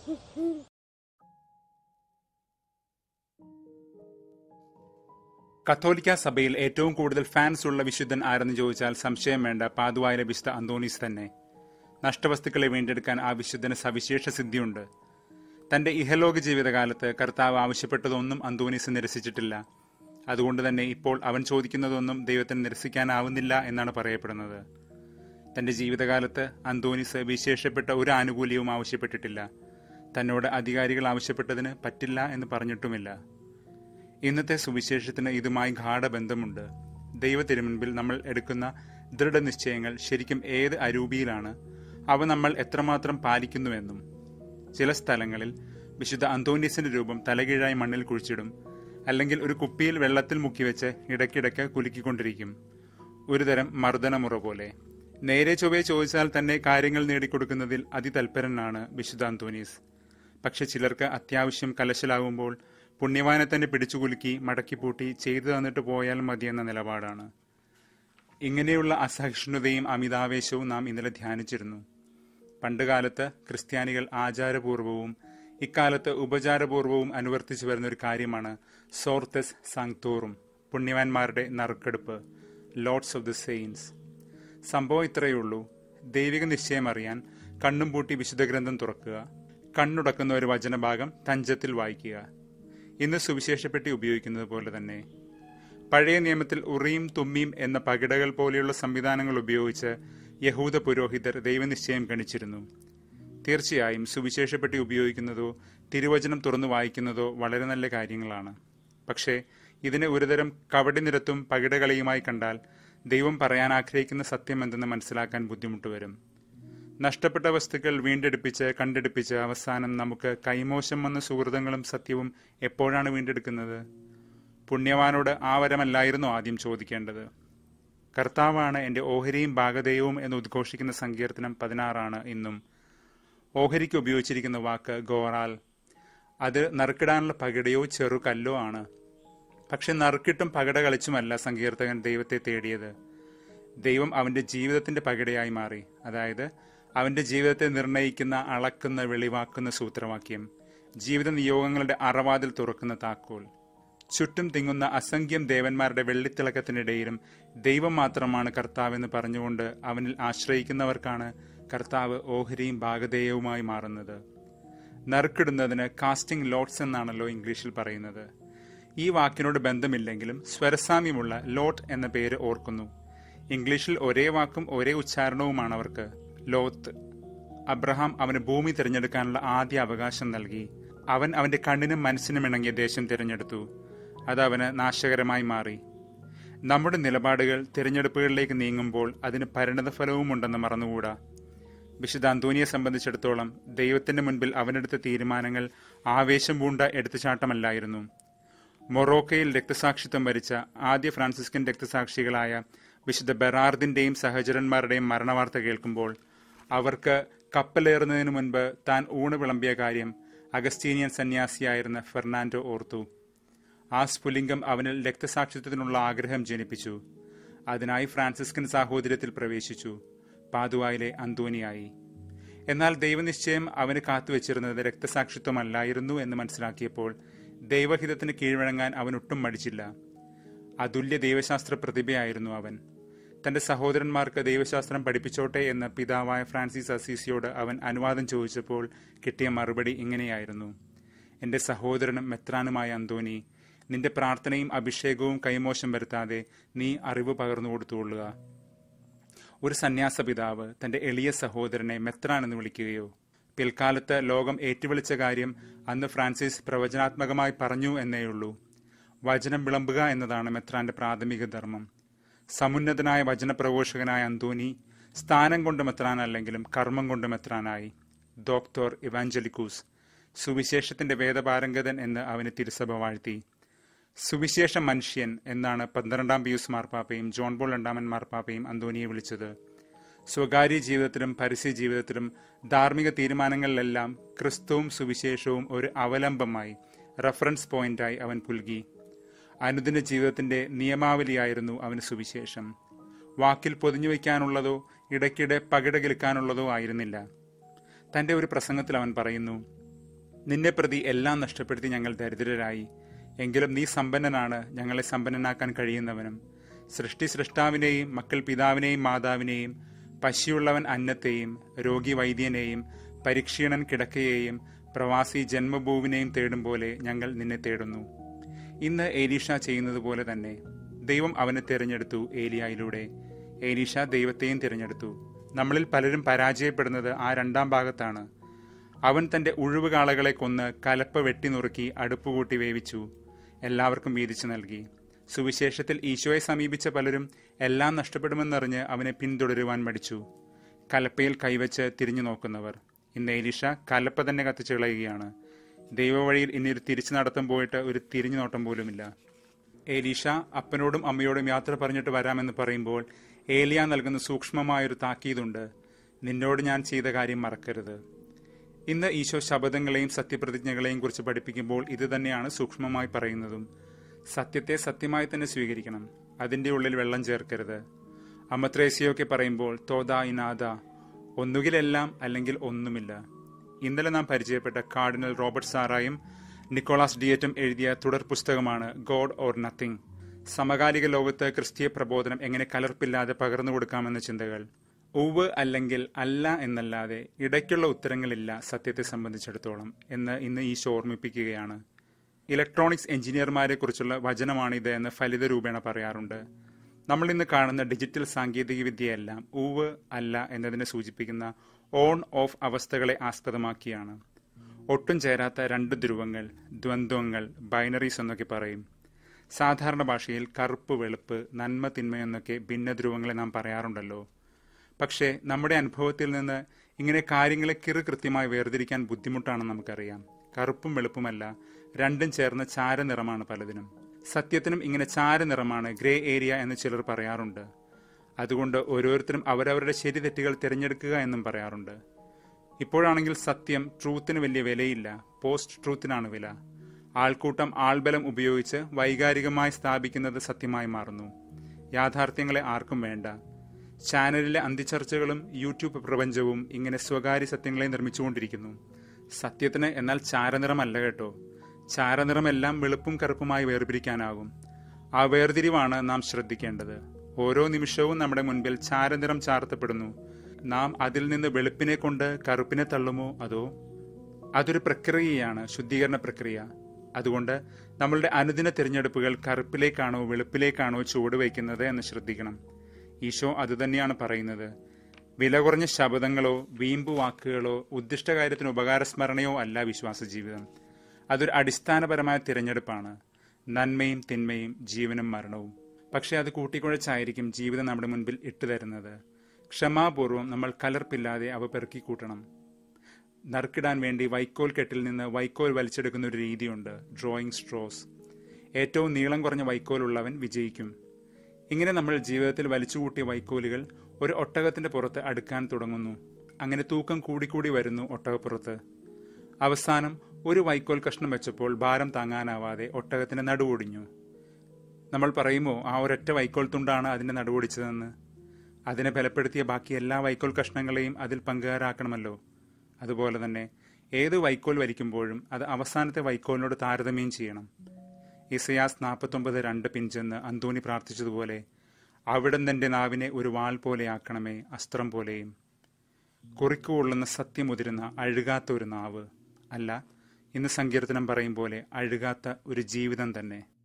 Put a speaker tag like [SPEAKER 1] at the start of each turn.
[SPEAKER 1] കത്തോലിക്ക സഭയിൽ ഏറ്റവും കൂടുതൽ ഫാൻസ് ഉള്ള വിശുദ്ധൻ ആരെന്ന് ചോദിച്ചാൽ സംശയം വേണ്ട പാതുവായിലെ വിശുദ്ധ അന്തോണീസ് തന്നെ നഷ്ടവസ്തുക്കളെ വീണ്ടെടുക്കാൻ ആ വിശുദ്ധന് സവിശേഷ സിദ്ധിയുണ്ട് തന്റെ ഇഹലോക ജീവിതകാലത്ത് കർത്താവ് ആവശ്യപ്പെട്ടതൊന്നും അന്തോണീസ് നിരസിച്ചിട്ടില്ല അതുകൊണ്ട് തന്നെ ഇപ്പോൾ അവൻ ചോദിക്കുന്നതൊന്നും ദൈവത്തിന് നിരസിക്കാനാവുന്നില്ല എന്നാണ് പറയപ്പെടുന്നത് തന്റെ ജീവിതകാലത്ത് അന്തോണീസ് വിശേഷപ്പെട്ട ഒരു ആനുകൂല്യവും ആവശ്യപ്പെട്ടിട്ടില്ല തന്നോട് അധികാരികൾ ആവശ്യപ്പെട്ടതിന് പറ്റില്ല എന്ന് പറഞ്ഞിട്ടുമില്ല ഇന്നത്തെ സുവിശേഷത്തിന് ഇതുമായി ഗാഠബന്ധമുണ്ട് ദൈവ തിരുമുൻപിൽ നമ്മൾ എടുക്കുന്ന ദൃഢനിശ്ചയങ്ങൾ ശരിക്കും ഏത് അരൂപിയിലാണ് അവ നമ്മൾ എത്രമാത്രം പാലിക്കുന്നുവെന്നും ചില സ്ഥലങ്ങളിൽ വിശുദ്ധ അന്തോണീസിന്റെ രൂപം തലകീഴായി മണ്ണിൽ കുഴിച്ചിടും അല്ലെങ്കിൽ ഒരു കുപ്പിയിൽ വെള്ളത്തിൽ മുക്കിവെച്ച് ഇടയ്ക്കിടയ്ക്ക് കുലുക്കിക്കൊണ്ടിരിക്കും ഒരുതരം മർദ്ദനമുറ പോലെ നേരെ ചൊവ്വേ ചോദിച്ചാൽ തന്നെ കാര്യങ്ങൾ നേടിക്കൊടുക്കുന്നതിൽ അതിതൽപരനാണ് വിശുദ്ധ അന്തോണീസ് പക്ഷെ ചിലർക്ക് അത്യാവശ്യം കലശലാകുമ്പോൾ പുണ്യവാനെ തന്നെ പിടിച്ചുകുലുക്കി മടക്കിപ്പൂട്ടി ചെയ്തു തന്നിട്ട് പോയാൽ മതിയെന്ന നിലപാടാണ് ഇങ്ങനെയുള്ള അസഹിഷ്ണുതയും അമിതാവേശവും നാം ഇന്നലെ ധ്യാനിച്ചിരുന്നു പണ്ടുകാലത്ത് ക്രിസ്ത്യാനികൾ ആചാരപൂർവവും ഇക്കാലത്ത് ഉപചാരപൂർവവും അനുവർത്തിച്ചു വരുന്ന ഒരു കാര്യമാണ് സോർത്തസ് സാങ്തോറും പുണ്യവാന്മാരുടെ നറുക്കെടുപ്പ് ലോർഡ്സ് ഓഫ് ദി സെയിൻസ് സംഭവം ഇത്രയേ ഉള്ളൂ ദൈവിക നിശ്ചയം അറിയാൻ കണ്ണും പൂട്ടി വിശുദ്ധ ഗ്രന്ഥം തുറക്കുക കണ്ണുടക്കുന്ന ഒരു വചനഭാഗം തഞ്ചത്തിൽ വായിക്കുക ഇന്ന് സുവിശേഷപ്പെട്ടി ഉപയോഗിക്കുന്നത് പോലെ തന്നെ പഴയ നിയമത്തിൽ ഉറിയും തുമ്മിയും എന്ന പകിടകൾ പോലെയുള്ള സംവിധാനങ്ങൾ ഉപയോഗിച്ച് യഹൂദ പുരോഹിതർ ദൈവനിശ്ചയം ഗണിച്ചിരുന്നു തീർച്ചയായും സുവിശേഷപ്പെട്ടി ഉപയോഗിക്കുന്നതോ തിരുവചനം തുറന്നു വായിക്കുന്നതോ വളരെ നല്ല കാര്യങ്ങളാണ് പക്ഷേ ഇതിനെ ഒരുതരം കവടി നിരത്തും പകിടകളിയുമായി കണ്ടാൽ ദൈവം പറയാൻ ആഗ്രഹിക്കുന്ന സത്യം എന്തെന്ന് മനസ്സിലാക്കാൻ ബുദ്ധിമുട്ട് വരും നഷ്ടപ്പെട്ട വസ്തുക്കൾ വീണ്ടെടുപ്പിച്ച് കണ്ടെടുപ്പിച്ച് അവസാനം നമുക്ക് കൈമോശം വന്ന സുഹൃതങ്ങളും സത്യവും എപ്പോഴാണ് വീണ്ടെടുക്കുന്നത് പുണ്യവാനോട് ആ വരമല്ലായിരുന്നു ആദ്യം ചോദിക്കേണ്ടത് കർത്താവാണ് എൻ്റെ ഓഹരിയും ഭാഗതയവും എന്ന് ഉദ്ഘോഷിക്കുന്ന സങ്കീർത്തനം പതിനാറാണ് ഇന്നും ഓഹരിക്ക് ഉപയോഗിച്ചിരിക്കുന്ന വാക്ക് ഗോറാൽ അത് നറുക്കിടാനുള്ള പകിടയോ ചെറുകല്ലോ ആണ് പക്ഷെ നറുക്കിട്ടും പകിട കളിച്ചുമല്ല സങ്കീർത്തകൻ ദൈവത്തെ തേടിയത് ദൈവം അവന്റെ ജീവിതത്തിന്റെ പകിടയായി മാറി അതായത് അവന്റെ ജീവിതത്തെ നിർണയിക്കുന്ന അളക്കുന്ന വെളിവാക്കുന്ന സൂത്രവാക്യം ജീവിത നിയോഗങ്ങളുടെ അറവാതിൽ തുറക്കുന്ന താക്കോൽ ചുറ്റും തിങ്ങുന്ന അസംഖ്യം ദേവന്മാരുടെ വെള്ളിത്തിളക്കത്തിനിടയിലും ദൈവം മാത്രമാണ് കർത്താവെന്ന് പറഞ്ഞുകൊണ്ട് അവനിൽ ആശ്രയിക്കുന്നവർക്കാണ് കർത്താവ് ഓഹരിയും ഭാഗധേയവുമായി മാറുന്നത് നറുക്കിടുന്നതിന് കാസ്റ്റിംഗ് ലോട്ട്സ് എന്നാണല്ലോ ഇംഗ്ലീഷിൽ പറയുന്നത് ഈ വാക്കിനോട് ബന്ധമില്ലെങ്കിലും സ്വരസാമ്യമുള്ള ലോട്ട് എന്ന പേര് ഓർക്കുന്നു ഇംഗ്ലീഷിൽ ഒരേ വാക്കും ഒരേ ഉച്ചാരണവുമാണ് അവർക്ക് ലോത്ത് അബ്രഹാം അവന് ഭൂമി തിരഞ്ഞെടുക്കാനുള്ള ആദ്യ അവകാശം നൽകി അവൻ അവന്റെ കണ്ണിനും മനസ്സിനും ഇണങ്ങിയ ദേശം തിരഞ്ഞെടുത്തു അത് അവന് നാശകരമായി മാറി നമ്മുടെ നിലപാടുകൾ തിരഞ്ഞെടുപ്പുകളിലേക്ക് നീങ്ങുമ്പോൾ അതിന് പരിണതഫലവും ഉണ്ടെന്ന് മറന്നുകൂടാ വിശുദ്ധ അന്തോനിയെ സംബന്ധിച്ചിടത്തോളം ദൈവത്തിന്റെ മുൻപിൽ അവനെടുത്ത തീരുമാനങ്ങൾ ആവേശം പൂണ്ട എടുത്തുചാട്ടമല്ലായിരുന്നു മൊറോക്കയിൽ രക്തസാക്ഷിത്വം വരിച്ച ആദ്യ ഫ്രാൻസിസ്കൻ രക്തസാക്ഷികളായ വിശുദ്ധ ബെറാർദിന്റെയും സഹചരന്മാരുടെയും മരണവാർത്ത കേൾക്കുമ്പോൾ അവർക്ക് കപ്പലേറുന്നതിനു മുൻപ് താൻ ഊണ് വിളമ്പിയ കാര്യം അഗസ്റ്റീനിയൻ സന്യാസിയായിരുന്ന ഫെർണാൻഡോ ഓർത്തു ആ സ്ഫുലിംഗം അവനിൽ രക്തസാക്ഷിത്വത്തിനുള്ള ആഗ്രഹം ജനിപ്പിച്ചു അതിനായി ഫ്രാൻസിസ്കൻ സാഹോദര്യത്തിൽ പ്രവേശിച്ചു പാതുവായിലെ അന്തോനിയായി എന്നാൽ ദൈവനിശ്ചയം അവന് കാത്തുവച്ചിരുന്നത് രക്തസാക്ഷിത്വമല്ലായിരുന്നു എന്ന് മനസ്സിലാക്കിയപ്പോൾ ദൈവഹിതത്തിന് കീഴ്വഴങ്ങാൻ അവൻ ഒട്ടും മടിച്ചില്ല അതുല്യ ദൈവശാസ്ത്ര പ്രതിഭയായിരുന്നു അവൻ തന്റെ സഹോദരന്മാർക്ക് ദൈവശാസ്ത്രം പഠിപ്പിച്ചോട്ടെ എന്ന പിതാവായ ഫ്രാൻസിസ് അസീസിയോട് അവൻ അനുവാദം ചോദിച്ചപ്പോൾ കിട്ടിയ മറുപടി ഇങ്ങനെയായിരുന്നു എന്റെ സഹോദരനും മെത്രാനുമായ അന്തോനി നിന്റെ പ്രാർത്ഥനയും അഭിഷേകവും കൈമോശം വരുത്താതെ നീ അറിവ് പകർന്നു കൊടുത്തുകൊള്ളുക ഒരു സന്യാസ പിതാവ് തന്റെ എളിയ സഹോദരനെ മെത്രാൻ എന്ന് വിളിക്കുകയോ പിൽക്കാലത്ത് ലോകം ഏറ്റുവിളിച്ച കാര്യം അന്ന് ഫ്രാൻസിസ് പ്രവചനാത്മകമായി പറഞ്ഞു എന്നേയുള്ളൂ വചനം വിളമ്പുക എന്നതാണ് മെത്രാന്റെ പ്രാഥമിക ധർമ്മം സമുന്നതനായ വചനപ്രഘോഷകനായ അന്തോനി സ്ഥാനം കൊണ്ട് മെത്രാനല്ലെങ്കിലും കർമ്മം കൊണ്ട് മെത്രാനായി ഡോക്ടർ ഇവാഞ്ചലിക്കൂസ് സുവിശേഷത്തിന്റെ വേദപാരംഗതൻ എന്ന് അവന് തിരുസഭ വാഴ്ത്തി സുവിശേഷ മനുഷ്യൻ എന്നാണ് പന്ത്രണ്ടാം പിയൂസ് മാർപ്പാപ്പയും ജോൺ പോൾ രണ്ടാമൻ മാർപ്പാപ്പയും അന്തോനിയെ വിളിച്ചത് സ്വകാര്യ ജീവിതത്തിലും പരസ്യ ജീവിതത്തിലും ധാർമ്മിക തീരുമാനങ്ങളിലെല്ലാം ക്രിസ്തുവും സുവിശേഷവും ഒരു അവലംബമായി റഫറൻസ് പോയിന്റായി അവൻ പുൽകി അനുദിന ജീവിതത്തിന്റെ നിയമാവലിയായിരുന്നു അവന് സുവിശേഷം വാക്കിൽ പൊതിഞ്ഞു വയ്ക്കാനുള്ളതോ ഇടയ്ക്കിടെ പകിടകിൽക്കാനുള്ളതോ ആയിരുന്നില്ല തന്റെ ഒരു പ്രസംഗത്തിൽ അവൻ പറയുന്നു നിന്നെ പ്രതി എല്ലാം നഷ്ടപ്പെടുത്തി ഞങ്ങൾ ദരിദ്രരായി എങ്കിലും നീ സമ്പന്നനാണ് ഞങ്ങളെ സമ്പന്നനാക്കാൻ കഴിയുന്നവനും സൃഷ്ടി സൃഷ്ടാവിനെയും മക്കൾ പിതാവിനെയും മാതാവിനെയും പശിയുള്ളവൻ അന്നത്തെയും രോഗി വൈദ്യനെയും പരിക്ഷീണൻ കിടക്കയെയും പ്രവാസി ജന്മഭൂവിനെയും തേടും പോലെ ഞങ്ങൾ നിന്നെ തേടുന്നു ഇന്ന് ഏലീഷ ചെയ്യുന്നത് പോലെ തന്നെ ദൈവം അവനെ തിരഞ്ഞെടുത്തു ഏലിയായിലൂടെ ഏലീഷ ദൈവത്തെയും തിരഞ്ഞെടുത്തു നമ്മളിൽ പലരും പരാജയപ്പെടുന്നത് ആ രണ്ടാം ഭാഗത്താണ് അവൻ തന്റെ ഉഴുവുകാളകളെ കൊന്ന് കലപ്പ വെട്ടിനുറുക്കി അടുപ്പുകൂട്ടി വേവിച്ചു എല്ലാവർക്കും വീതിച്ചു നൽകി സുവിശേഷത്തിൽ ഈശോയെ സമീപിച്ച പലരും എല്ലാം നഷ്ടപ്പെടുമെന്നറിഞ്ഞ് അവനെ പിന്തുടരുവാൻ മടിച്ചു കലപ്പയിൽ കൈവച്ച് തിരിഞ്ഞു നോക്കുന്നവർ ഇന്ന് ഏലിഷ കലപ്പ തന്നെ കത്തിച്ചു കളയുകയാണ് ദൈവവഴിയിൽ ഇനി ഒരു തിരിച്ചു നടത്തം പോയിട്ട് ഒരു തിരിഞ്ഞു നോട്ടം പോലുമില്ല ഏലീഷ അപ്പനോടും അമ്മയോടും യാത്ര പറഞ്ഞിട്ട് വരാമെന്ന് പറയുമ്പോൾ ഏലിയ നൽകുന്ന സൂക്ഷ്മമായൊരു താക്കീതുണ്ട് നിന്നോട് ഞാൻ ചെയ്ത കാര്യം മറക്കരുത് ഇന്ന് ഈശോ ശബദങ്ങളെയും സത്യപ്രതിജ്ഞകളെയും കുറിച്ച് പഠിപ്പിക്കുമ്പോൾ ഇത് തന്നെയാണ് സൂക്ഷ്മമായി പറയുന്നതും സത്യത്തെ സത്യമായി തന്നെ സ്വീകരിക്കണം അതിൻ്റെ ഉള്ളിൽ വെള്ളം ചേർക്കരുത് അമ്മത്രേസിയൊക്കെ പറയുമ്പോൾ തോത ഇനാദ ഒന്നുകിലെല്ലാം അല്ലെങ്കിൽ ഒന്നുമില്ല ഇന്നലെ നാം പരിചയപ്പെട്ട കാർഡിനൽ റോബർട്ട് സാറായും നിക്കോളാസ് ഡിയറ്റും എഴുതിയ തുടർ പുസ്തകമാണ് ഗോഡ് ഓർ നത്തിങ് സമകാലിക ലോകത്ത് ക്രിസ്തീയ പ്രബോധനം എങ്ങനെ കലർപ്പില്ലാതെ പകർന്നു കൊടുക്കാമെന്ന ചിന്തകൾ ഉവ് അല്ലെങ്കിൽ അല്ല എന്നല്ലാതെ ഇടയ്ക്കുള്ള ഉത്തരങ്ങളില്ല സത്യത്തെ സംബന്ധിച്ചിടത്തോളം എന്ന് ഇന്ന് ഈശോ ഓർമ്മിപ്പിക്കുകയാണ് ഇലക്ട്രോണിക്സ് എഞ്ചിനീയർമാരെ കുറിച്ചുള്ള വചനമാണിത് എന്ന് ഫലിത രൂപേണ പറയാറുണ്ട് നമ്മൾ ഇന്ന് കാണുന്ന ഡിജിറ്റൽ സാങ്കേതിക വിദ്യയെല്ലാം ഉവ് അല്ല എന്നതിനെ സൂചിപ്പിക്കുന്ന ഓൺ ഓഫ് അവസ്ഥകളെ ആസ്പദമാക്കിയാണ് ഒട്ടും ചേരാത്ത രണ്ട് ധ്രുവങ്ങൾ ദ്വന്ദ്വങ്ങൾ ബൈനറീസ് എന്നൊക്കെ പറയും സാധാരണ ഭാഷയിൽ കറുപ്പ് വെളുപ്പ് നന്മ തിന്മ എന്നൊക്കെ ഭിന്ന ധ്രുവങ്ങളെ നാം പറയാറുണ്ടല്ലോ പക്ഷേ നമ്മുടെ അനുഭവത്തിൽ നിന്ന് ഇങ്ങനെ കാര്യങ്ങളെ കിറു കൃത്യമായി വേർതിരിക്കാൻ ബുദ്ധിമുട്ടാണെന്ന് നമുക്കറിയാം കറുപ്പും വെളുപ്പുമല്ല രണ്ടും ചേർന്ന ചാരനിറമാണ് പലതിനും സത്യത്തിനും ഇങ്ങനെ ചാരനിറമാണ് ഗ്രേ ഏരിയ എന്ന് ചിലർ പറയാറുണ്ട് അതുകൊണ്ട് ഓരോരുത്തരും അവരവരുടെ ശരി തെറ്റുകൾ തിരഞ്ഞെടുക്കുക എന്നും പറയാറുണ്ട് ഇപ്പോഴാണെങ്കിൽ സത്യം ട്രൂത്തിന് വലിയ വിലയില്ല പോസ്റ്റ് ട്രൂത്തിനാണ് വില ആൾക്കൂട്ടം ആൾബലം ഉപയോഗിച്ച് വൈകാരികമായി സ്ഥാപിക്കുന്നത് സത്യമായി മാറുന്നു യാഥാർത്ഥ്യങ്ങളെ ആർക്കും വേണ്ട ചാനലിലെ അന്തിച്ചർച്ചകളും യൂട്യൂബ് പ്രപഞ്ചവും ഇങ്ങനെ സ്വകാര്യ സത്യങ്ങളെ നിർമ്മിച്ചുകൊണ്ടിരിക്കുന്നു സത്യത്തിന് എന്നാൽ ചാരനിറമല്ല കേട്ടോ ചാരനിറമെല്ലാം വെളുപ്പും കറുപ്പുമായി വേർപിരിക്കാനാകും ആ വേർതിരിവാണ് നാം ശ്രദ്ധിക്കേണ്ടത് ഓരോ നിമിഷവും നമ്മുടെ മുൻപിൽ ചാരനിറം ചാർത്തപ്പെടുന്നു നാം അതിൽ നിന്ന് വെളുപ്പിനെ കൊണ്ട് കറുപ്പിനെ തള്ളുമോ അതോ അതൊരു പ്രക്രിയയാണ് ശുദ്ധീകരണ പ്രക്രിയ അതുകൊണ്ട് നമ്മളുടെ അനുദിന തിരഞ്ഞെടുപ്പുകൾ കറുപ്പിലേക്കാണോ വെളുപ്പിലേക്കാണോ ചുവടുവയ്ക്കുന്നത് എന്ന് ശ്രദ്ധിക്കണം ഈശോ അതുതന്നെയാണ് പറയുന്നത് വില കുറഞ്ഞ ശബ്ദങ്ങളോ വീമ്പു വാക്കുകളോ ഉദ്ദിഷ്ട കാര്യത്തിന് ഉപകാരസ്മരണയോ അല്ല വിശ്വാസ ജീവിതം അതൊരു അടിസ്ഥാനപരമായ തിരഞ്ഞെടുപ്പാണ് നന്മയും തിന്മയും ജീവനും മരണവും പക്ഷെ അത് കൂട്ടിക്കുഴച്ചായിരിക്കും ജീവിതം നമ്മുടെ മുൻപിൽ ഇട്ടുതരുന്നത് ക്ഷമാപൂർവം നമ്മൾ കലർപ്പില്ലാതെ അവ പെറുക്കിക്കൂട്ടണം നറുക്കിടാൻ വേണ്ടി വൈക്കോൽ കെട്ടിൽ നിന്ന് വൈക്കോൽ വലിച്ചെടുക്കുന്ന ഒരു രീതിയുണ്ട് ഡ്രോയിങ് സ്ട്രോസ് ഏറ്റവും നീളം കുറഞ്ഞ വൈക്കോലുള്ളവൻ വിജയിക്കും ഇങ്ങനെ നമ്മൾ ജീവിതത്തിൽ വലിച്ചുകൂട്ടിയ വൈക്കോലുകൾ ഒരു ഒട്ടകത്തിന്റെ പുറത്ത് അടുക്കാൻ തുടങ്ങുന്നു അങ്ങനെ തൂക്കം കൂടിക്കൂടി വരുന്നു ഒട്ടകപ്പുറത്ത് അവസാനം ഒരു വൈക്കോൽ കഷ്ണം വെച്ചപ്പോൾ ഭാരം താങ്ങാനാവാതെ ഒട്ടകത്തിന്റെ നടുവൊടിഞ്ഞു നമ്മൾ പറയുമോ ആ ഒരൊറ്റ വൈക്കോൽ തുണ്ടാണ് അതിന്റെ നടുവൊടിച്ചതെന്ന് അതിനെ ബലപ്പെടുത്തിയ ബാക്കി എല്ലാ വൈക്കോൽ കഷ്ണങ്ങളെയും അതിൽ പങ്കുകാരാക്കണമല്ലോ അതുപോലെ തന്നെ ഏത് വൈക്കോൽ വലിക്കുമ്പോഴും അത് അവസാനത്തെ വൈക്കോലിനോട് താരതമ്യം ചെയ്യണം ഇസയാസ് നാൽപ്പത്തൊമ്പത് രണ്ട് പിഞ്ചെന്ന് അന്തോണി പ്രാർത്ഥിച്ചതുപോലെ അവിടെ നിന്റെ നാവിനെ ഒരു വാൾ പോലെയാക്കണമേ അസ്ത്രം പോലെയും കുറിക്കുകൊള്ളുന്ന സത്യമുതിരുന്ന അഴുകാത്ത ഒരു നാവ് അല്ല ഇന്ന് സങ്കീർത്തനം പറയും പോലെ അഴുകാത്ത ഒരു ജീവിതം തന്നെ